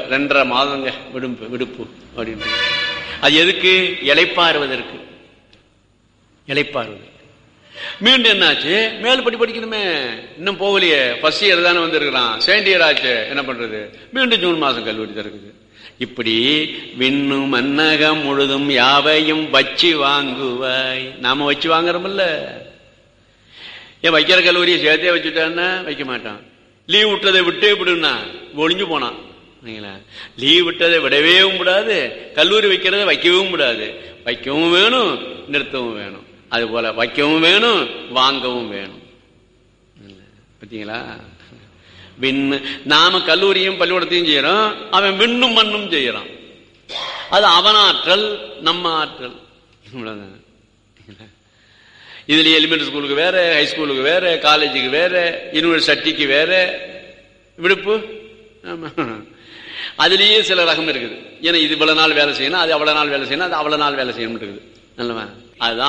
ரெண்டரை மாதங்க விடுப்பு விடுப்பு அப்படின்னு அது எதுக்கு இளைப்பாறுவதற்கு இளைப்பாறுவது மீண்டும் என்னாச்சு மேல் படி படிக்கணுமே இன்னும் போகலையே ஃபர்ஸ்ட் இயர் தானே வந்திருக்கிறான் செகண்ட் இயர் ஆச்சு என்ன பண்றது மீண்டும் ஜூன் மாசம் கல்லூரி திறக்குது இப்படி விண்ணும் மன்னகம் முழுதும் யாவையும் வச்சு வாங்குவாய் நாம வச்சு வாங்குறோம்ல ஏன் வைக்கிற கல்லூரியை சேர்த்தே வச்சுட்டான்னா வைக்க மாட்டான் லீவ் விட்டதை விட்டே விடுனா ஒளிஞ்சு போனான் லீவ் விட்டதை விடவே கூடாது கல்லூரி வைக்கிறத வைக்கவும் கூடாது வைக்கவும் வேணும் நிறுத்தவும் வேணும் அது போல வைக்கவும் வேணும் வாங்கவும் வேணும் பார்த்தீங்களா விண்ணு நாம கல்லூரியும் பள்ளிக்கூடத்தையும் செய்யறோம் அவன் விண்ணும் மண்ணும் செய்யறான் அது அவன் ஆற்றல் நம்ம ஆற்றல் இதுல எலிமெண்டரி ஸ்கூலுக்கு வேற ஹை ஸ்கூலுக்கு வேற காலேஜுக்கு வேற யூனிவர்சிட்டிக்கு வேற விடுப்பு ஆமா அதுலயே சில ரகம் இருக்குது ஏன்னா இது இவ்வளவு நாள் வேலை செய்யணும் அது அவ்வளவு நாள் வேலை செய்யணும் அது அவ்வளவு நாள் வேலை செய்யணும் இருக்குது நல்லவா அதுதான்